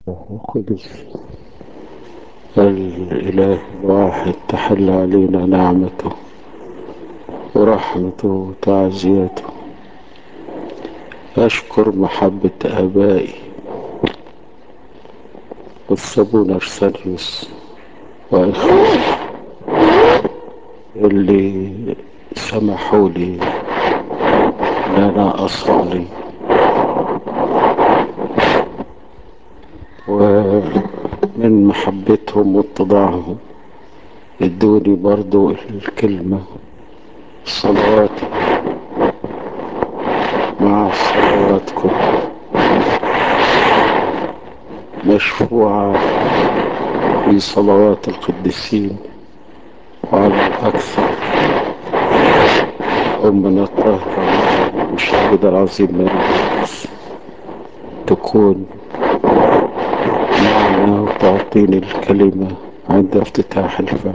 وقدس الإله الواحد تحل علينا نعمته ورحمته وتعزيته أشكر محبة آبائي والصابون أرسانيوس وإخواني اللي سمحوا لي إن أنا أصلي ومن محبتهم واتضاعهم ادوني برضو الكلمة صلوات مع صلواتكم مشفوعة في صلوات القديسين وعلى الأكثر أمنا الطاهرة المشاهد العظيم من القدس تكون معنا وتعطيني الكلمة عند افتتاح الفم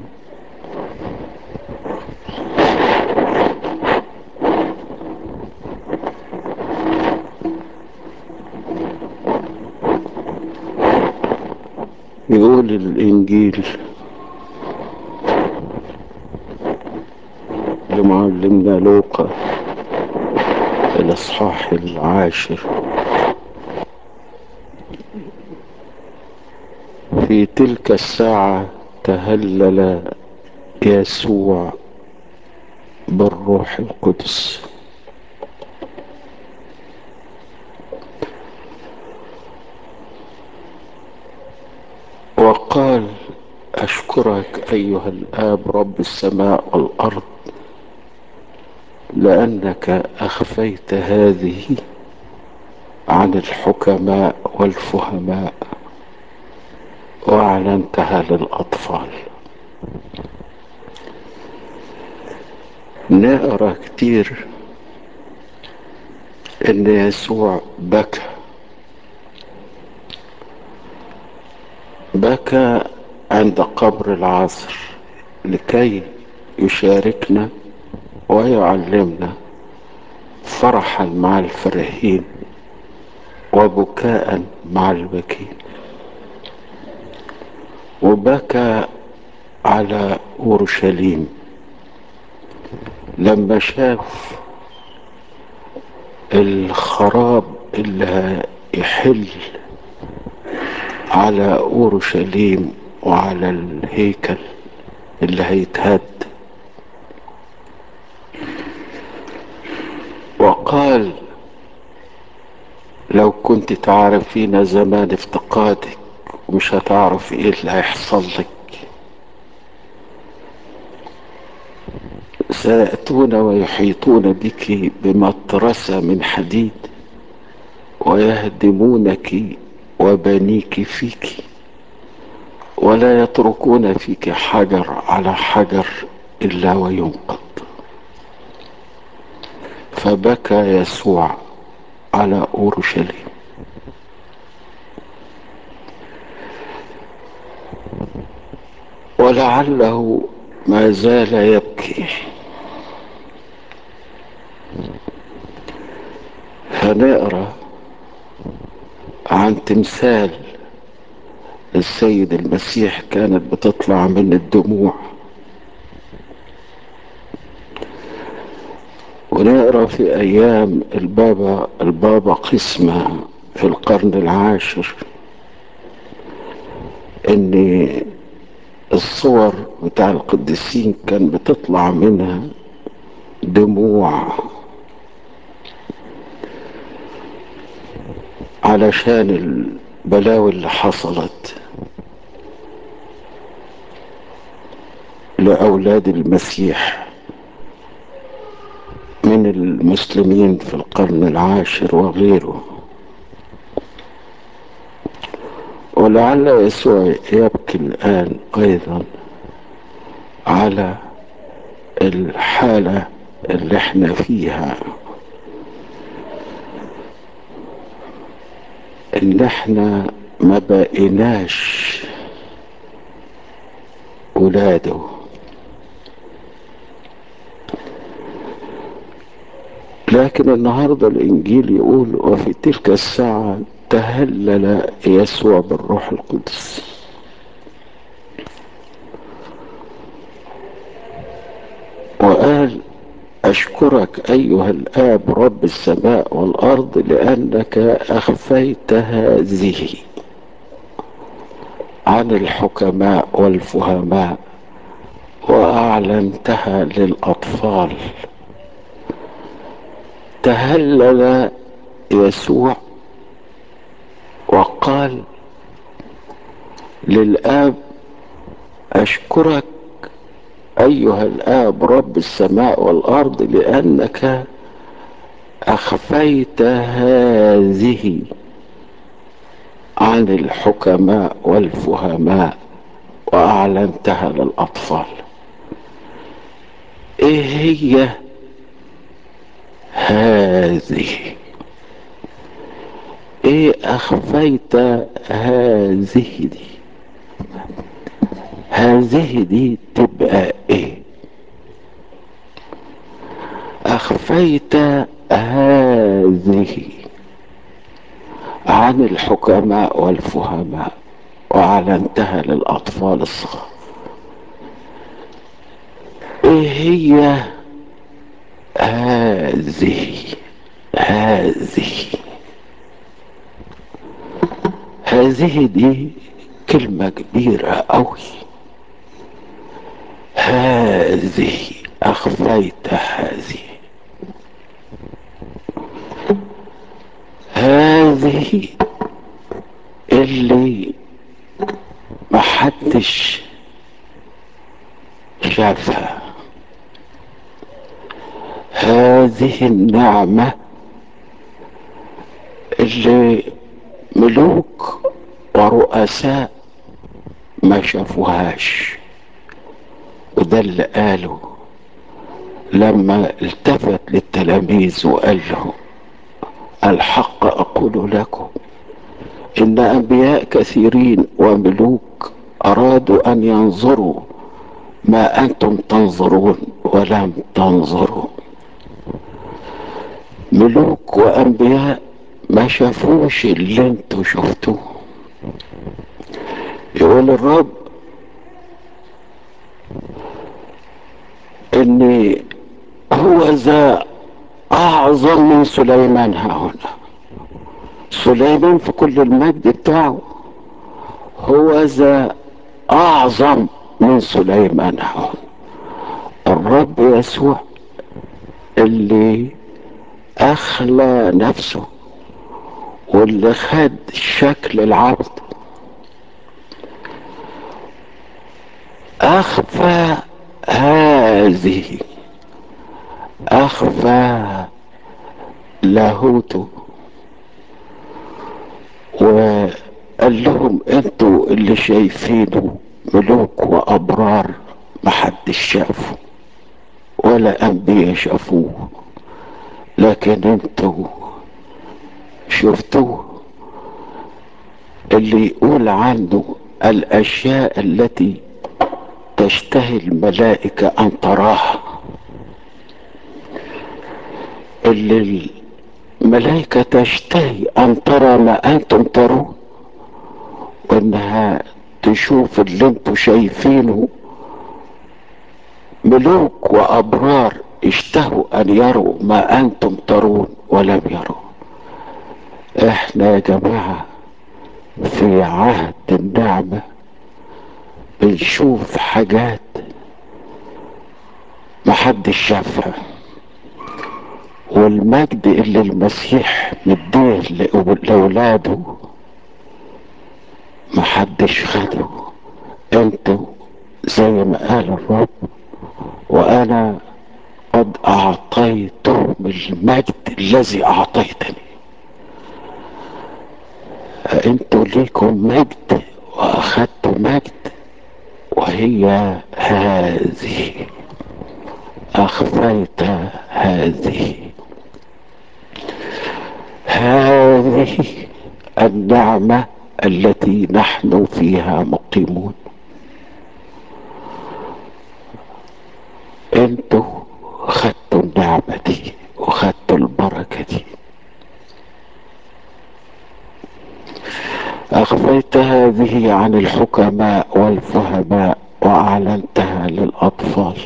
يقول الإنجيل لمعلمنا لوقا الإصحاح العاشر في تلك الساعة تهلل يسوع بالروح القدس وقال أشكرك أيها الآب رب السماء والأرض لأنك أخفيت هذه عن الحكماء والفهماء وأعلنتها للأطفال نقرا كتير إن يسوع بكى بكى عند قبر العصر لكي يشاركنا ويعلمنا فرحا مع الفرحين وبكاء مع البكين وبكى على اورشليم لما شاف الخراب اللي يحل على اورشليم وعلى الهيكل اللي هيتهد وقال لو كنت تعرفين زمان افتقادك ومش هتعرف ايه اللي هيحصل لك سيأتون ويحيطون بك بمطرسة من حديد ويهدمونك وبنيك فيك ولا يتركون فيك حجر على حجر إلا وينقض فبكى يسوع على أورشليم ولعله ما زال يبكي فنقرا عن تمثال السيد المسيح كانت بتطلع من الدموع ونقرا في ايام البابا البابا قسمة في القرن العاشر ان الصور بتاع القديسين كان بتطلع منها دموع علشان البلاوي اللي حصلت لأولاد المسيح من المسلمين في القرن العاشر وغيره ولعل يسوع يبكي الآن أيضا على الحالة اللي احنا فيها ان احنا ما بقيناش ولاده لكن النهاردة الإنجيل يقول وفي تلك الساعة تهلل يسوع بالروح القدس وقال أشكرك أيها الآب رب السماء والأرض لأنك أخفيت هذه عن الحكماء والفهماء وأعلنتها للأطفال تهلل يسوع وقال للآب أشكرك أيها الآب رب السماء والأرض لأنك أخفيت هذه عن الحكماء والفهماء وأعلنتها للأطفال إيه هي هذه إيه أخفيت هذه دي هذه دي تبقى إيه أخفيت هذه عن الحكماء والفهماء وأعلنتها للأطفال الصغار إيه هي هذه هذه هذه دي كلمة كبيرة أوي هذه أخفيت هذه هذه اللي محدش شافها هذه النعمة اللي ملوك ورؤساء ما شافوهاش وده اللي قاله لما التفت للتلاميذ وقال لهم الحق أقول لكم إن أنبياء كثيرين وملوك أرادوا أن ينظروا ما أنتم تنظرون ولم تنظروا ملوك وأنبياء ما شافوش اللي انتوا شفتوه يقول الرب ان هو ذا اعظم من سليمان ها هنا سليمان في كل المجد بتاعه هو ذا اعظم من سليمان ها هنا الرب يسوع اللي اخلى نفسه واللي خد شكل العبد اخفى هذه اخفى لاهوته وقال لهم انتوا اللي شايفينه ملوك وابرار محدش شافه ولا انبياء شافوه لكن انتوا شفتوه اللي يقول عنه الاشياء التي تشتهي الملائكة ان تراها اللي الملائكة تشتهي ان ترى ما انتم ترون وانها تشوف اللي انتوا شايفينه ملوك وابرار اشتهوا ان يروا ما انتم ترون ولم يروا احنا يا جماعة في عهد النعمة بنشوف حاجات محدش شافها والمجد اللي المسيح مديه لأولاده محدش خده انتوا زي ما قال الرب وانا قد اعطيتهم المجد الذي اعطيتني انتوا ليكم مجد واخدتوا مجد وهي هذه اخفيت هذه هذه النعمة التي نحن فيها مقيمون انتوا خدتوا النعمة دي وخدتوا البركة دي أخفيت هذه عن الحكماء والفهماء وأعلنتها للأطفال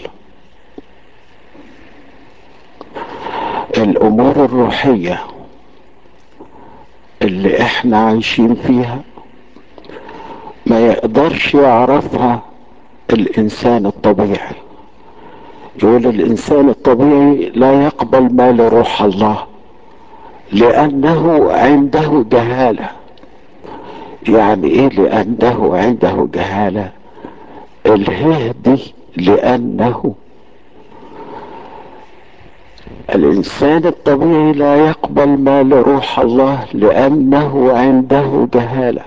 الأمور الروحية اللي احنا عايشين فيها ما يقدرش يعرفها الإنسان الطبيعي يقول الإنسان الطبيعي لا يقبل ما لروح الله لأنه عنده جهالة يعني ايه لأنه عنده جهالة الهه دي لأنه الإنسان الطبيعي لا يقبل ما لروح الله لأنه عنده جهالة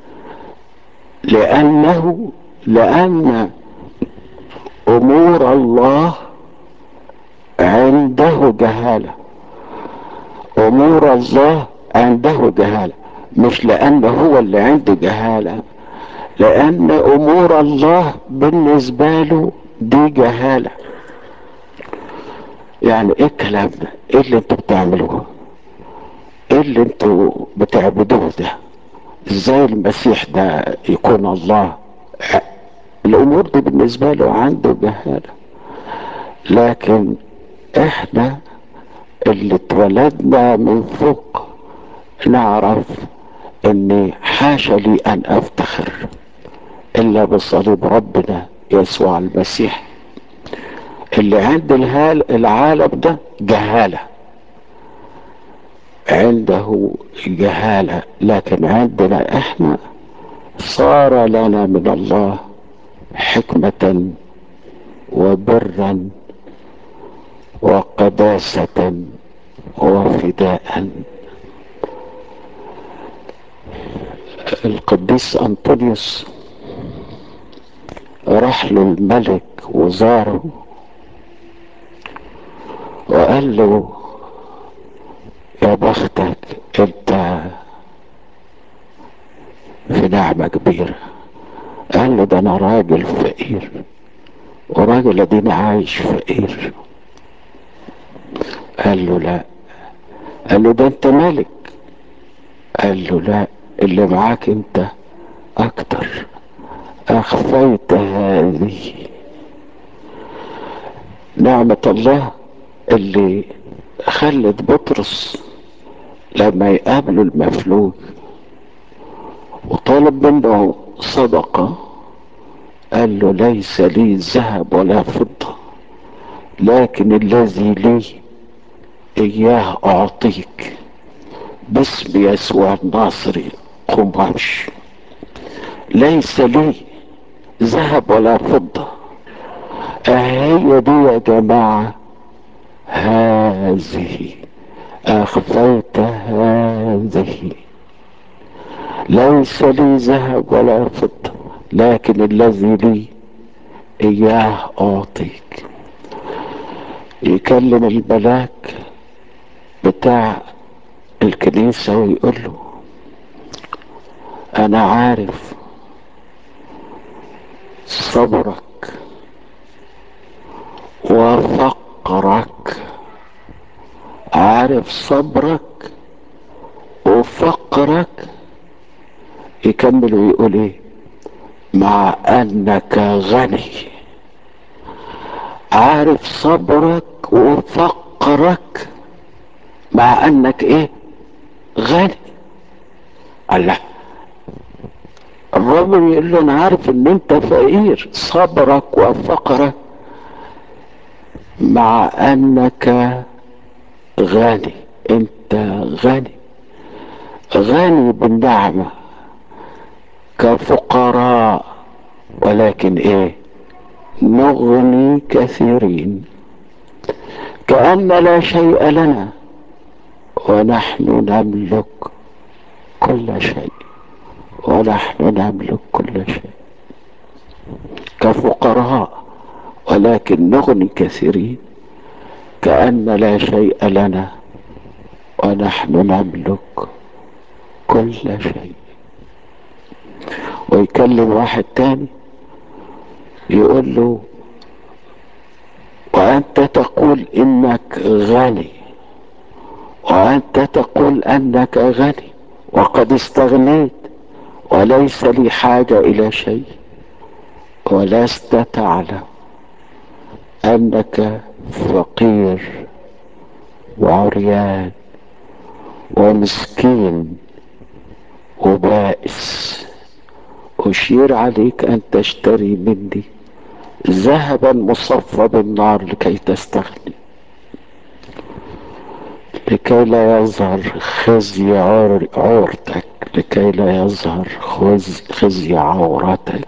لأنه لأن أمور الله عنده جهالة أمور الله عنده جهالة مش لأنه هو اللي عنده جهالة لأن أمور الله بالنسبة له دي جهالة يعني ايه الكلام ده ايه اللي انتوا بتعملوه ايه اللي انتوا بتعبدوه ده ازاي المسيح ده يكون الله الامور دي بالنسبة له عنده جهالة لكن احنا اللي اتولدنا من فوق نعرف اني حاشا لي ان افتخر الا بصليب ربنا يسوع المسيح اللي عند الهال العالم ده جهالة عنده جهالة لكن عندنا احنا صار لنا من الله حكمة وبرا وقداسة وفداء القديس أنطونيوس راح له الملك وزاره وقال له يا بختك انت في نعمة كبيرة قال له ده انا راجل فقير وراجل اديني عايش فقير قال له لا قال له ده انت ملك قال له لا اللي معاك انت اكتر اخفيت هذه نعمة الله اللي خلت بطرس لما يقابله المفلوج وطالب منه صدقة قال له ليس لي ذهب ولا فضة لكن الذي لي إياه أعطيك باسم يسوع الناصري قم وامشي ليس لي ذهب ولا فضة هي دي يا جماعة هذه أخفيت هذه ليس لي ذهب ولا فضة لكن الذي لي إياه أعطيك يكلم الملاك بتاع الكنيسة ويقول له أنا عارف صبرك وفقرك عارف صبرك وفقرك يكمل ويقول ايه مع انك غني عارف صبرك وفقرك مع انك ايه غني الله الرجل يقول له انا عارف ان انت فقير صبرك وفقرك مع انك غني انت غني غني بالنعمة كفقراء ولكن ايه نغني كثيرين كأن لا شيء لنا ونحن نملك كل شيء ونحن نملك كل شيء كفقراء ولكن نغني كثيرين كأن لا شيء لنا ونحن نملك كل شيء ويكلم واحد تاني يقول له وأنت تقول إنك غني وأنت تقول أنك غني وقد استغنيت وليس لي حاجة إلى شيء ولست تعلم أنك فقير وعريان ومسكين وبائس أشير عليك أن تشتري مني ذهبا مصفى بالنار لكي تستغني لكي لا يظهر خزي عور عورتك لكي لا يظهر خزي عورتك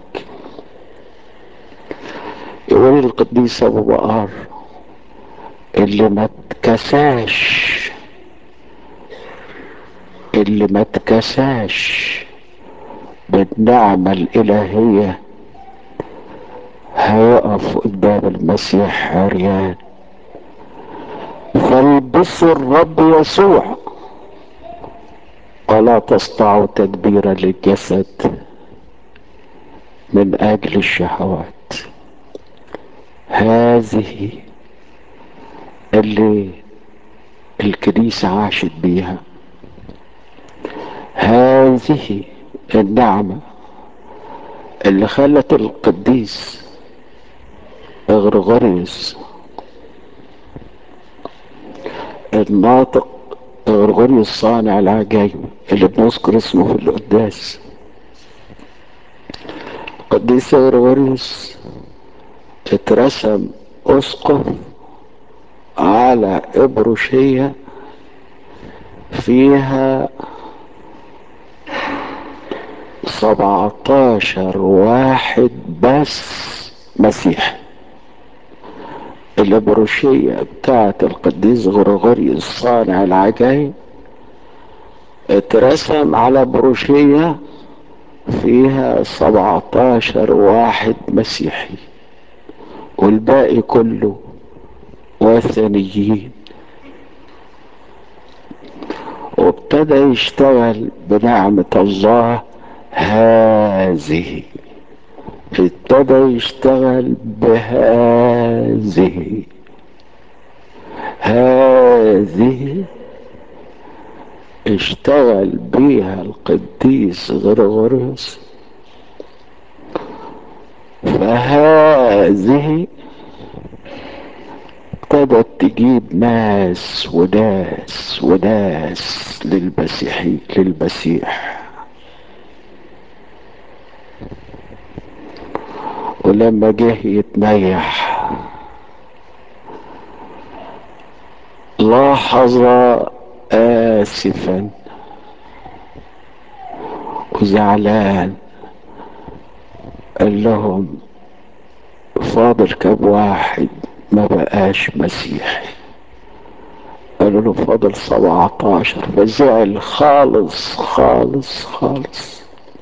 يقول القديس ابو بقار اللي ما اتكساش اللي ما اتكساش بالنعمة الإلهية هيقف قدام المسيح عريان فالبسوا الرب يسوع ولا تصنعوا تدبيرا للجسد من أجل الشهوات هذه اللي الكنيسة عاشت بيها هذه النعمة اللي خلت القديس غرغريوس الناطق غرغريوس صانع العجائب اللي بنذكر اسمه في القداس القديس غرغريوس اترسم اسقف على ابروشية فيها سبعتاشر واحد بس مسيح الابروشية بتاعت القديس غرغوريوس صانع العجائب اترسم على بروشية فيها سبعتاشر واحد مسيحي والباقي كله وثنيين وابتدى يشتغل بنعمة الله هذه ابتدى يشتغل بهذه هذه اشتغل بيها القديس غرغريوس فهذه ابتدت تجيب ناس وناس وناس للمسيحي للمسيح ولما جه يتنيح لاحظ آسفا وزعلان قال لهم فاضل كم واحد ما بقاش مسيحي قالوا له فاضل سبعتاشر فزعل خالص خالص خالص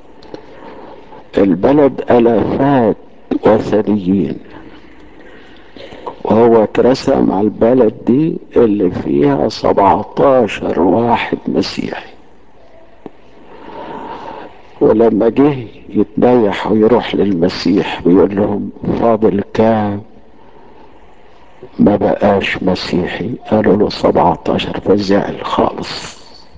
البلد الافات وثنيين وهو اترسم على البلد دي اللي فيها سبعتاشر واحد مسيحي ولما جه يتنيح ويروح للمسيح بيقول لهم فاضل كام ما بقاش مسيحي قالوا له سبعتاشر فزعل خالص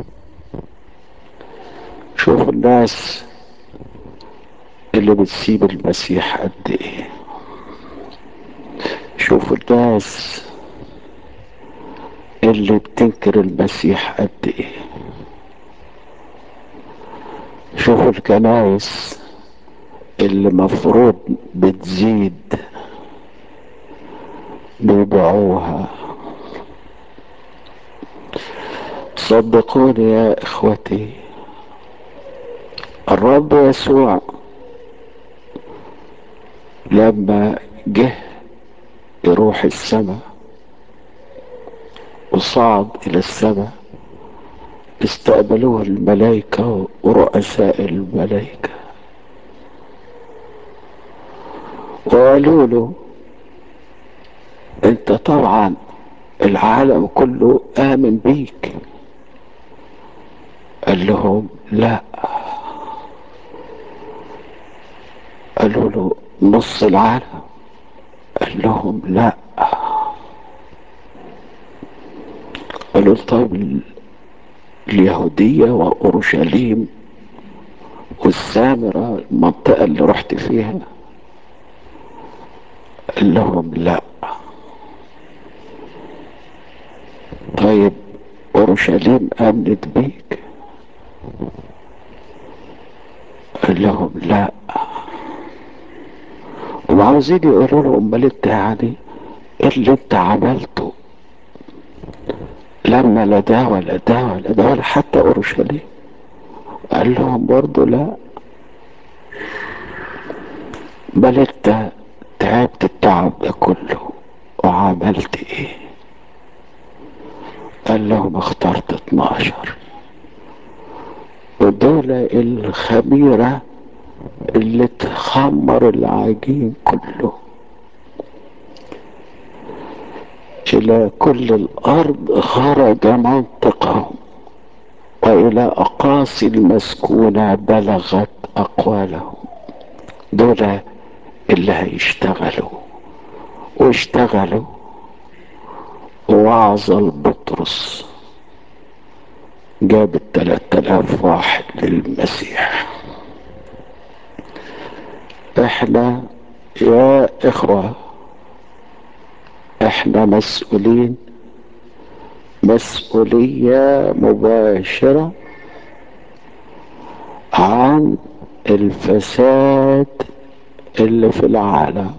شوف الناس اللي بتسيب المسيح قد ايه شوف الناس اللي بتنكر المسيح قد ايه شوفوا الكنايس اللي مفروض بتزيد بيبيعوها صدقوني يا اخوتي الرب يسوع لما جه يروح السماء وصعد الى السماء استقبلوه الملائكة ورؤساء الملائكة وقالوا له انت طبعا العالم كله امن بيك قال لهم لا قالوا له نص العالم قال لهم لا قالوا طيب اليهودية وأورشليم والسامرة المنطقة اللي رحت فيها قال لهم لا طيب اورشليم امنت بيك قال لهم لا وعاوزين يقولوا له امال انت يعني ايه اللي انت عملته لما لا ده ولا ده ولا ده ولا حتى اورشليم قال لهم برضه لا بل انت تعبت التعب ده كله وعملت ايه قال لهم اخترت 12 ودول الخميرة اللي تخمر العجين كله إلى كل الأرض خرج منطقهم وإلى أقاصي المسكونة بلغت أقوالهم دول اللي هيشتغلوا واشتغلوا وعظ البطرس جاب التلات آلاف واحد للمسيح احنا يا اخوة احنا مسؤولين مسؤولية مباشرة عن الفساد اللي في العالم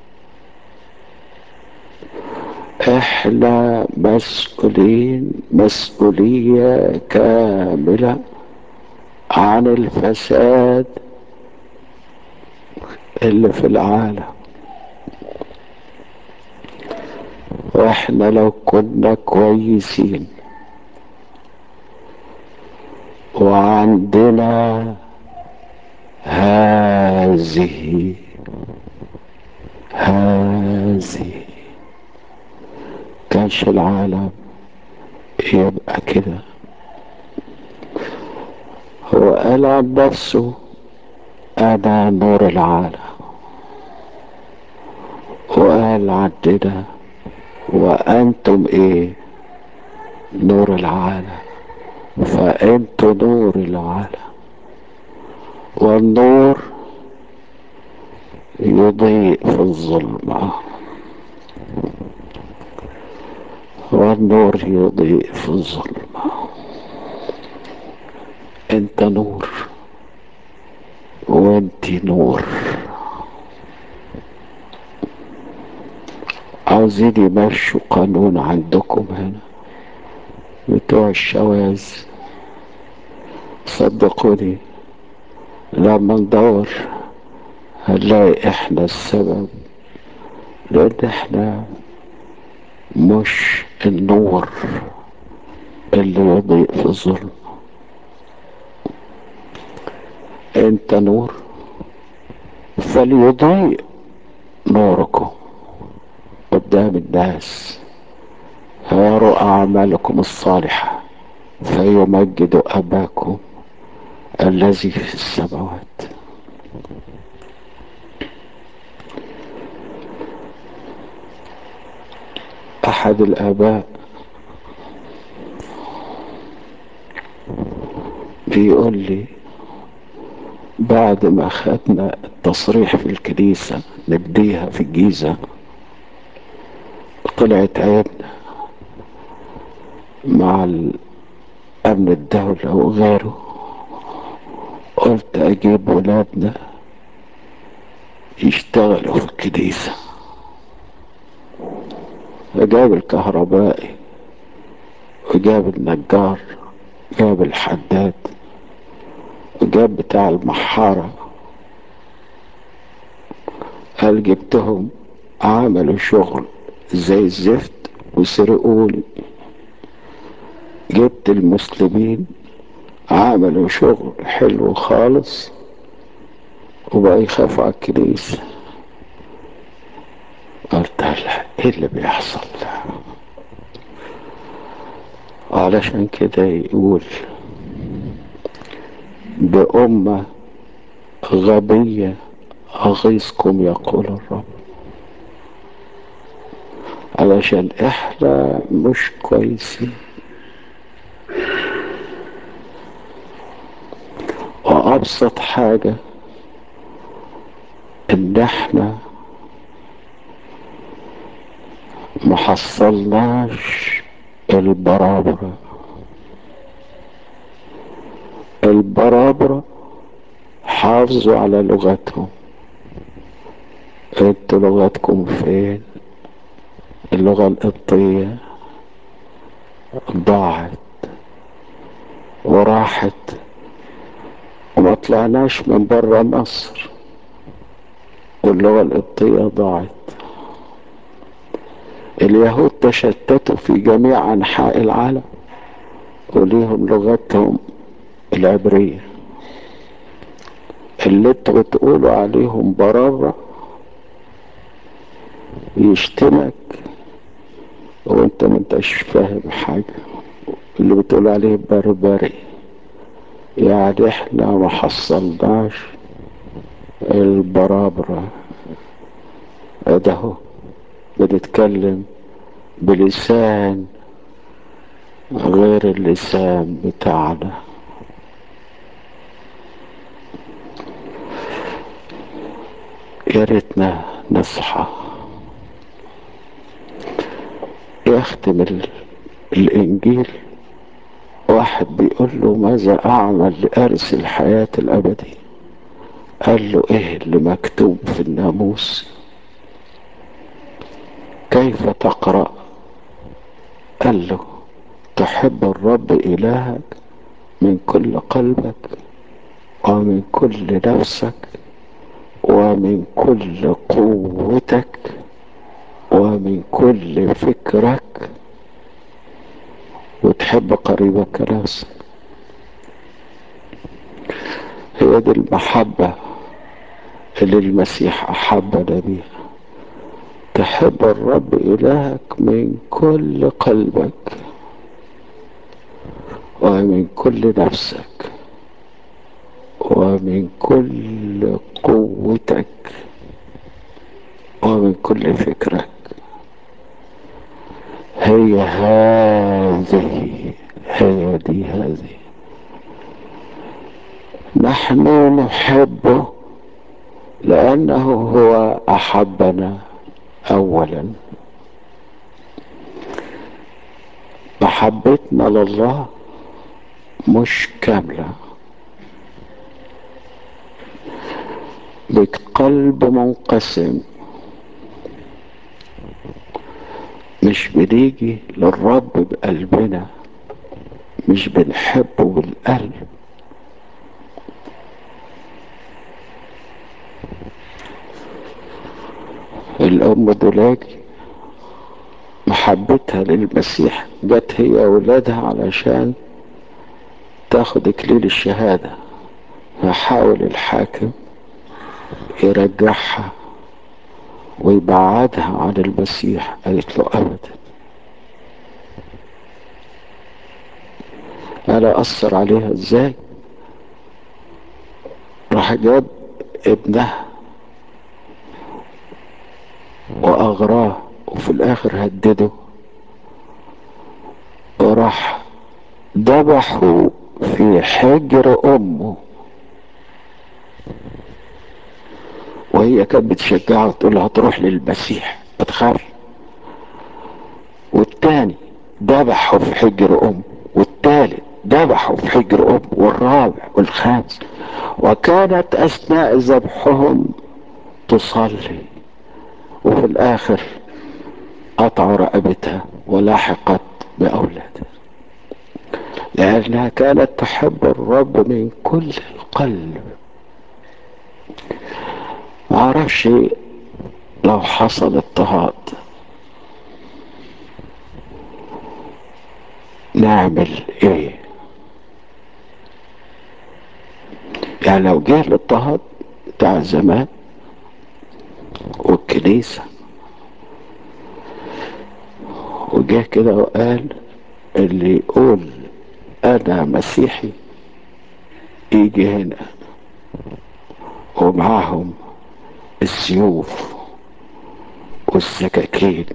احنا مسؤولين مسؤولية كاملة عن الفساد اللي في العالم واحنا لو كنا كويسين وعندنا هذه هذه كانش العالم يبقى كده هو قال عن نفسه انا نور العالم وقال عندنا وانتم ايه نور العالم فانتوا نور العالم والنور يضيء في الظلمة والنور يضيء في الظلمة انت نور وانت نور عاوزين يمشوا قانون عندكم هنا بتوع الشواذ صدقوني لما ندور هنلاقي احنا السبب لان احنا مش النور اللي يضيء في الظلم انت نور فليضيء نوركم قدام الناس فيروا اعمالكم الصالحه فيمجدوا اباكم الذي في السماوات احد الاباء بيقول لي بعد ما خدنا التصريح في الكنيسة نبديها في الجيزة طلعت عيبنا مع أمن الدولة وغيره قلت أجيب ولادنا يشتغلوا في الكنيسة فجاب الكهربائي وجاب النجار جاب الحداد وجاب بتاع المحارة قال جبتهم عملوا شغل زي الزفت وسرقوني جبت المسلمين عملوا شغل حلو خالص وبقى يخافوا على الكنيسة قلت لا ايه اللي بيحصل ده علشان كده يقول بأمة غبية أغيظكم يقول الرب علشان احنا مش كويسين وأب ابسط حاجة ان احنا محصلناش البرابرة البرابرة حافظوا على لغتهم انتوا لغتكم فين اللغة القبطية ضاعت وراحت وما طلعناش من برا مصر واللغة القبطية ضاعت اليهود تشتتوا في جميع أنحاء العالم وليهم لغتهم العبرية اللي انتوا بتقولوا عليهم برارة يشتمك وانت ما انتش فاهم حاجة اللي بتقول عليه بربري يعني احنا ما حصلناش البرابرة ده هو بنتكلم بلسان غير اللسان بتاعنا يا ريتنا نصحى يختم ال- الانجيل واحد بيقول له ماذا اعمل لارث الحياة الابدية قال له ايه اللي مكتوب في الناموس كيف تقرأ قال له تحب الرب إلهك من كل قلبك ومن كل نفسك ومن كل قوتك ومن كل فكرك وتحب قريبك كنفسك هي دي المحبة اللي المسيح أحبنا بيها تحب الرب إلهك من كل قلبك ومن كل نفسك ومن كل قوتك ومن كل فكرك هي هذه هي دي هذه نحن نحبه لأنه هو أحبنا أولا محبتنا لله مش كاملة بقلب منقسم مش بنيجي للرب بقلبنا مش بنحبه بالقلب الأم دولاجي محبتها للمسيح جت هي وولادها علشان تاخد اكليل الشهادة فحاول الحاكم يرجعها ويبعدها عن المسيح قالت له ابدا انا اثر عليها ازاي راح جاب ابنها واغراه وفي الاخر هدده وراح ذبحه في حجر امه وهي كانت بتشجعه وتقول له هتروح للمسيح ما تخافش والتاني ذبحه في حجر امه والتالت ذبحه في حجر امه والرابع والخامس وكانت اثناء ذبحهم تصلي وفي الاخر قطعوا رقبتها ولحقت باولادها لانها كانت تحب الرب من كل القلب معرفش لو حصل اضطهاد نعمل ايه يعني لو جه الاضطهاد بتاع زمان والكنيسة وجه كده وقال اللي يقول انا مسيحي يجي هنا ومعاهم السيوف والسكاكين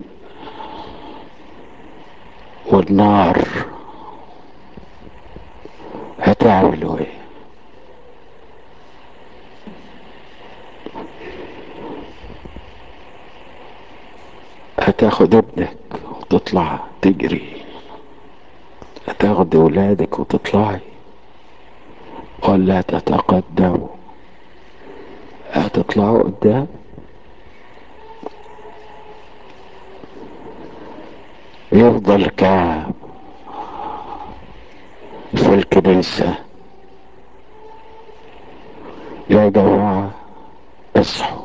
والنار هتعملوا ايه هتاخد ابنك وتطلع تجري هتاخد ولادك وتطلعي ولا تتقدموا هتطلعوا قدام يفضل كام في الكنيسة يا جماعة اصحوا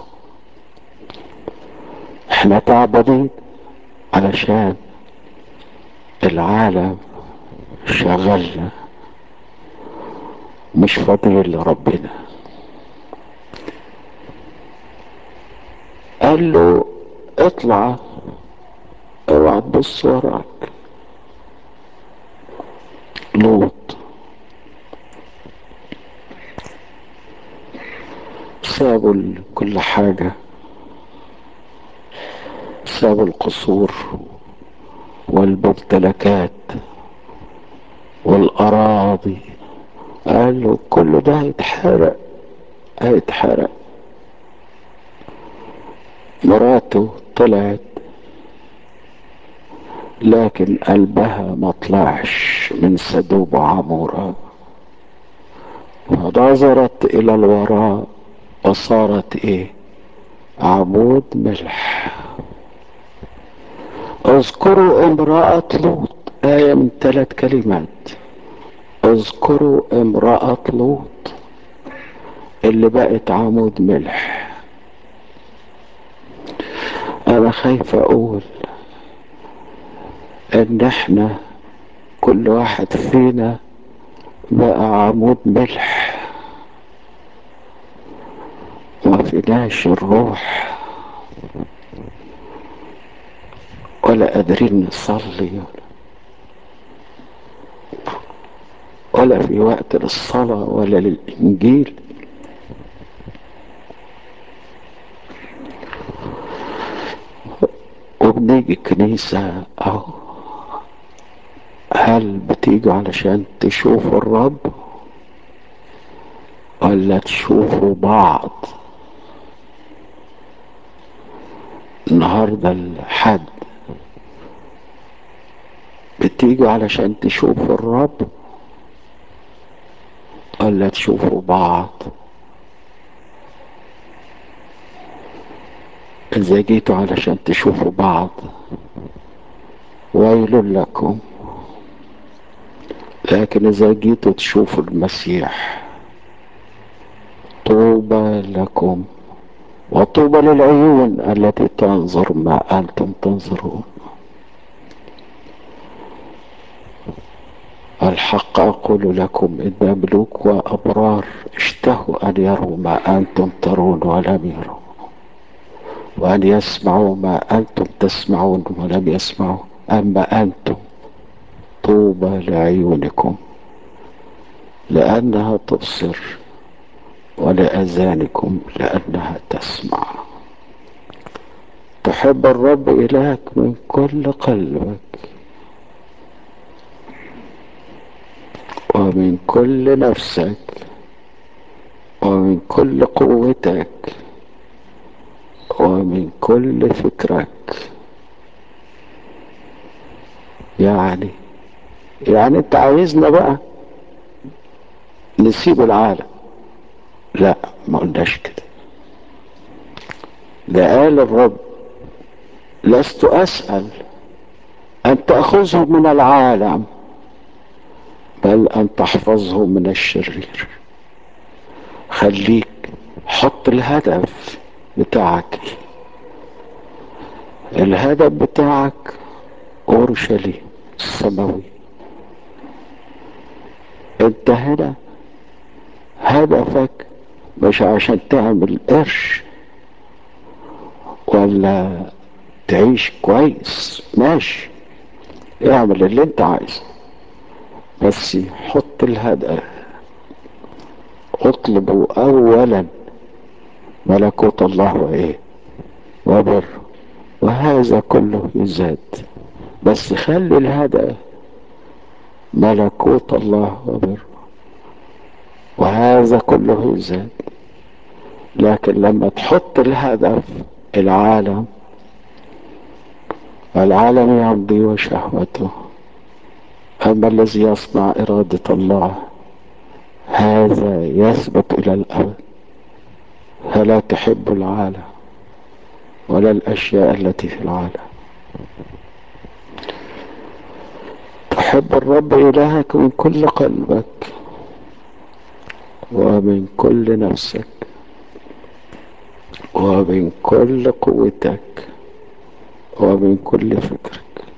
احنا تعبانين علشان العالم شغلنا مش فاضيين لربنا قال له اطلع اوعى تبص وراك لوط سابوا كل حاجة سابوا القصور والممتلكات والأراضي قال له كل ده هيتحرق هيتحرق مراته طلعت لكن قلبها ما طلعش من سدوب عمورة ونظرت إلى الوراء وصارت إيه عمود ملح اذكروا امرأة لوط آية من ثلاث كلمات اذكروا امرأة لوط اللي بقت عمود ملح انا خايف اقول ان احنا كل واحد فينا بقى عمود ملح ما فيناش الروح ولا قادرين نصلي ولا في وقت للصلاة ولا للإنجيل وبنيجي الكنيسة أهو هل بتيجوا علشان تشوفوا الرب ولا تشوفوا بعض النهاردة الحد بتيجوا علشان تشوفوا الرب ولا تشوفوا بعض إذا جيتوا علشان تشوفوا بعض ويل لكم لكن إذا جيتوا تشوفوا المسيح طوبى لكم وطوبى للعيون التي تنظر ما أنتم تنظرون الحق أقول لكم إن ملوك وأبرار اشتهوا أن يروا ما أنتم ترون ولم يروا وأن يسمعوا ما أنتم تسمعون ولم يسمعوا أما أنتم طوبى لعيونكم لأنها تبصر ولأذانكم لأنها تسمع تحب الرب إلهك من كل قلبك ومن كل نفسك ومن كل قوتك ومن كل فكرك يعني يعني انت عايزنا بقى نسيب العالم لا ما قلناش كده ده قال الرب لست اسال ان تاخذهم من العالم بل ان تحفظهم من الشرير خليك حط الهدف بتاعك الهدف بتاعك اورشليم السماوي انت هنا هدفك مش عشان تعمل قرش ولا تعيش كويس ماشي اعمل اللي انت عايزه بس حط الهدف اطلبوا اولا ملكوت الله وايه وبر وهذا كله يزاد بس خلي الهدف ملكوت الله وبر وهذا كله يزاد لكن لما تحط الهدف العالم العالم يمضي وشهوته أما الذي يصنع إرادة الله هذا يثبت إلى الأبد فلا تحب العالم ولا الأشياء التي في العالم تحب الرب إلهك من كل قلبك ومن كل نفسك ومن كل قوتك ومن كل فكرك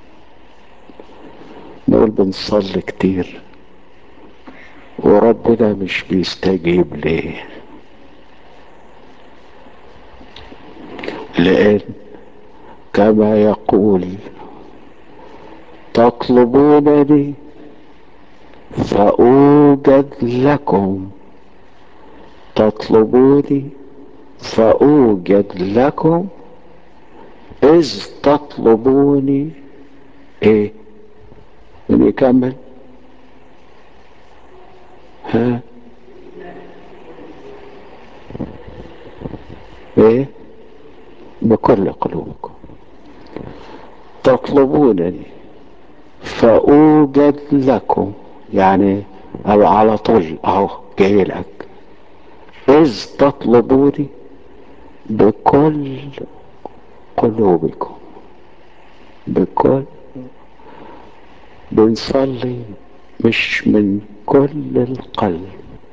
نقول بنصلي كتير وربنا مش بيستجيب ليه لأن كما يقول تطلبونني فأوجد لكم تطلبوني فأوجد لكم إذ تطلبوني إيه من يكمل ها إيه بكل قلوبكم تطلبونني فأوجد لكم يعني أو على طول أهو جاي لك إذ تطلبوني بكل قلوبكم بكل بنصلي مش من كل القلب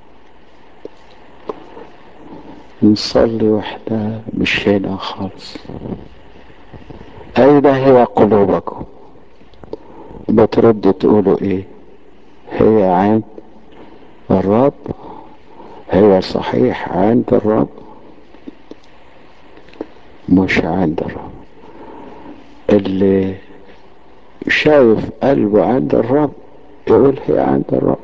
نصلي واحنا مش هنا خالص أين هي قلوبكم بترد تقولوا ايه هي عند الرب هي صحيح عند الرب مش عند الرب اللي شايف قلبه عند الرب يقول هي عند الرب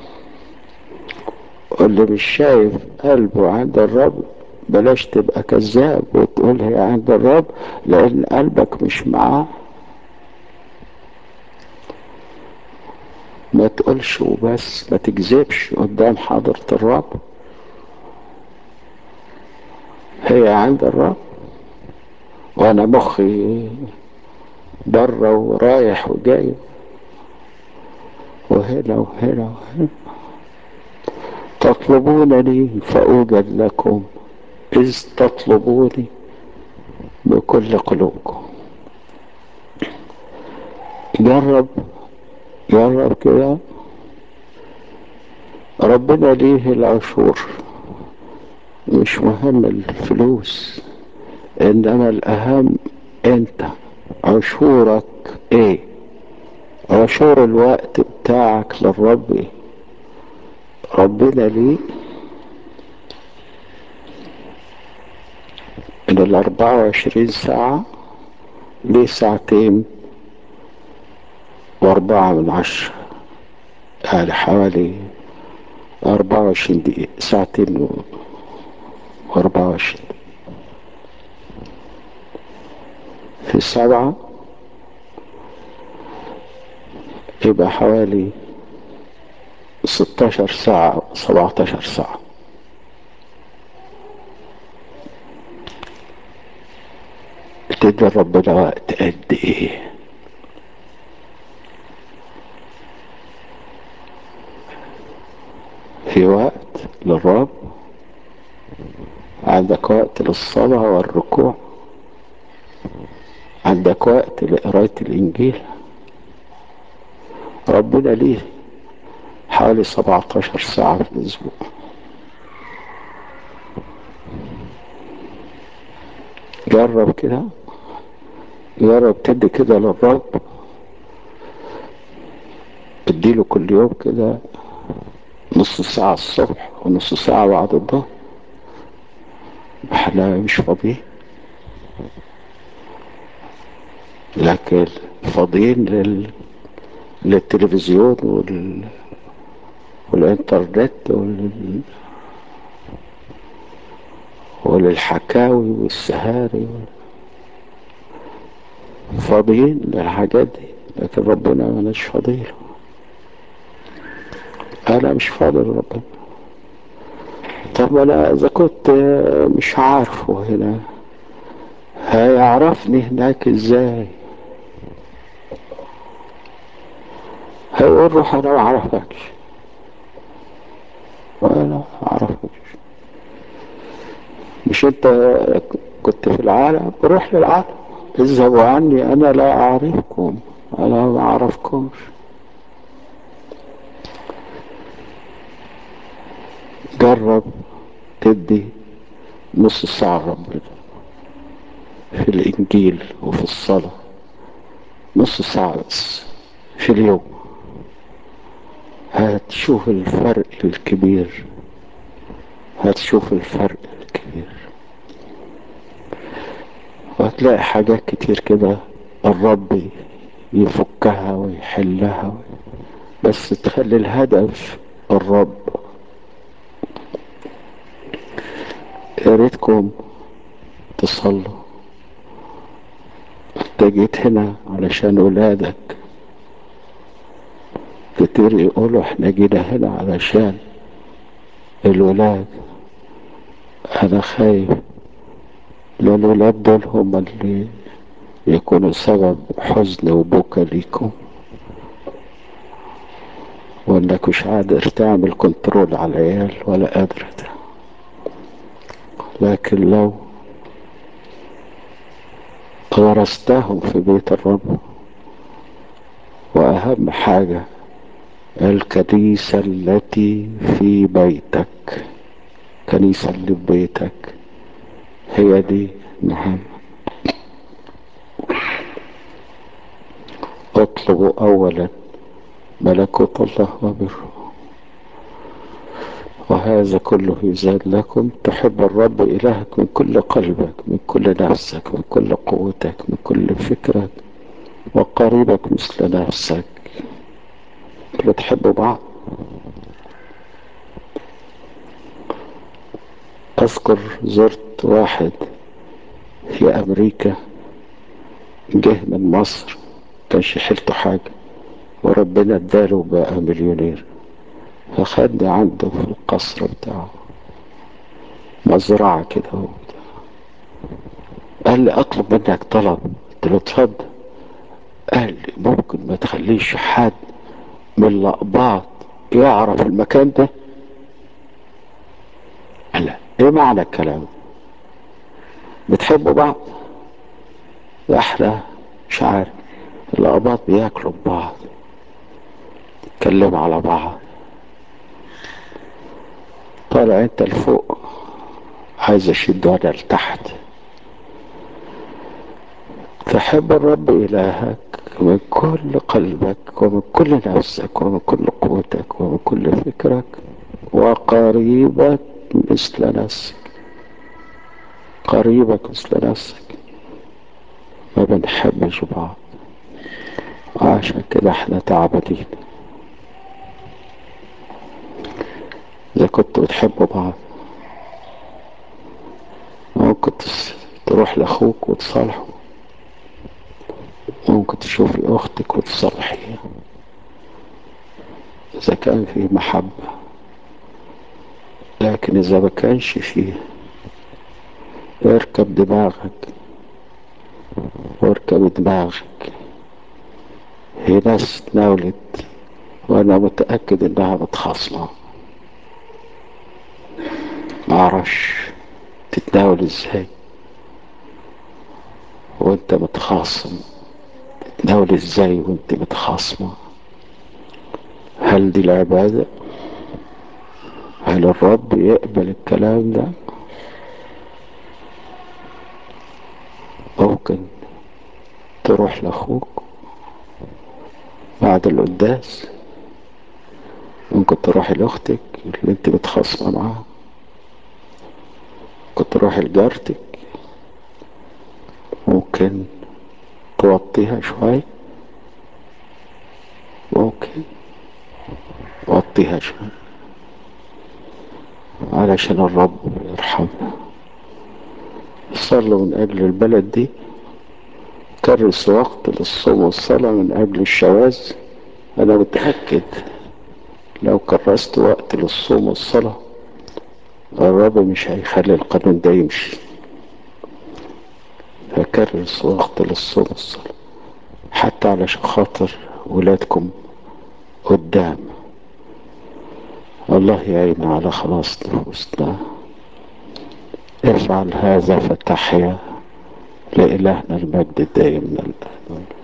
واللي مش شايف قلبه عند الرب بلاش تبقى كذاب وتقول هي عند الرب لان قلبك مش معاه ما تقولش وبس ما تكذبش قدام حضرة الرب هي عند الرب وانا مخي بره ورايح وجاي وهنا وهنا وهنا تطلبونني فأوجد لكم إذ تطلبوني بكل قلوبكم جرب جرب كده ربنا ليه العشور مش مهم الفلوس انما الاهم انت عشورك ايه عشور الوقت بتاعك للرب ايه ربنا ليه من الاربعة وعشرين ساعة ليه ساعتين واربعة من عشرة يعني حوالي أربعة وعشرين دقيقة ساعتين وأربعة وعشرين في السبعة يبقى حوالي ستاشر ساعة سبعتاشر ساعة تدي ربنا وقت قد ايه في وقت للرب عندك وقت للصلاة والركوع عندك وقت لقراية الإنجيل ربنا ليه حوالي 17 ساعة في الأسبوع جرب كده جرب تدي كده للرب اديله كل يوم كده نص ساعة الصبح ونص ساعة بعد الظهر احنا مش فاضيين لكن فاضيين لل... للتلفزيون وال... والانترنت وال... وللحكاوي والسهاري وال... فاضيين للحاجات دي لكن ربنا ماناش فاضيين انا مش فاضي لربنا طب انا اذا كنت مش عارفه هنا هيعرفني هناك ازاي هيقول روح انا ما اعرفكش وانا ما اعرفكش مش انت كنت في العالم روح للعالم اذهبوا عني انا لا اعرفكم انا ما اعرفكمش جرب تدي نص ساعة ربنا في الانجيل وفي الصلاة نص ساعة بس في اليوم هتشوف الفرق الكبير هتشوف الفرق الكبير وهتلاقي حاجات كتير كده الرب يفكها ويحلها بس تخلي الهدف الرب يا ريتكم تصلوا انت جيت هنا علشان ولادك كتير يقولوا احنا جينا هنا علشان الولاد انا خايف لا الولاد دول هم اللي يكونوا سبب حزن وبكا ليكم وانك مش قادر تعمل كنترول على العيال ولا قادر لكن لو غرستهم في بيت الرب واهم حاجة الكنيسة التي في بيتك الكنيسة اللي في بيتك هي دي مهمة اطلبوا اولا ملكوت الله وبره وهذا كله يزاد لكم تحب الرب إلهك من كل قلبك من كل نفسك من كل قوتك من كل فكرك وقريبك مثل نفسك بتحبوا بعض أذكر زرت واحد في أمريكا جه من مصر كانش حيلته حاجة وربنا اداله بقى مليونير فخدني عنده في القصر بتاعه مزرعة كده وبتاع قال لي اطلب منك طلب قلت له اتفضل قال لي ممكن ما تخليش حد من الأقباط يعرف المكان ده قال لا ايه معنى الكلام ده بتحبوا بعض احنا مش عارف الأقباط بياكلوا ببعض يتكلموا على بعض طالع انت لفوق عايز اشد انا لتحت تحب الرب إلهك من كل قلبك ومن كل نفسك ومن كل قوتك ومن كل فكرك وقريبك مثل نفسك قريبك مثل نفسك ما بنحبش بعض وعشان كده احنا تعبانين إذا كنتوا بتحبوا بعض ممكن تروح لأخوك وتصالحه ممكن تشوفي أختك وتصالحيها إذا كان في محبة لكن إذا ما كانش فيه اركب دماغك واركب دماغك هي ناس تناولت وأنا متأكد إنها متخاصمة معرفش تتناول ازاي وانت متخاصم تتناول ازاي وانت متخاصمة هل دي العبادة هل الرب يقبل الكلام ده ممكن تروح لاخوك بعد القداس ممكن تروحي لاختك اللي انت متخاصمة معاها ممكن تروحي لجارتك ممكن توطيها شوي ممكن وطيها شوي علشان الرب يرحمنا صلوا من أجل البلد دي كرس وقت للصوم والصلاة من أجل الشواذ أنا متأكد لو كرست وقت للصوم والصلاة الرب مش هيخلي القانون ده يمشي فكرس وقت للصوم والصلاة حتى علشان خاطر ولادكم قدام الله يعين على خلاص نفوسنا افعل هذا فتحيا لإلهنا المجد الدائم من الآن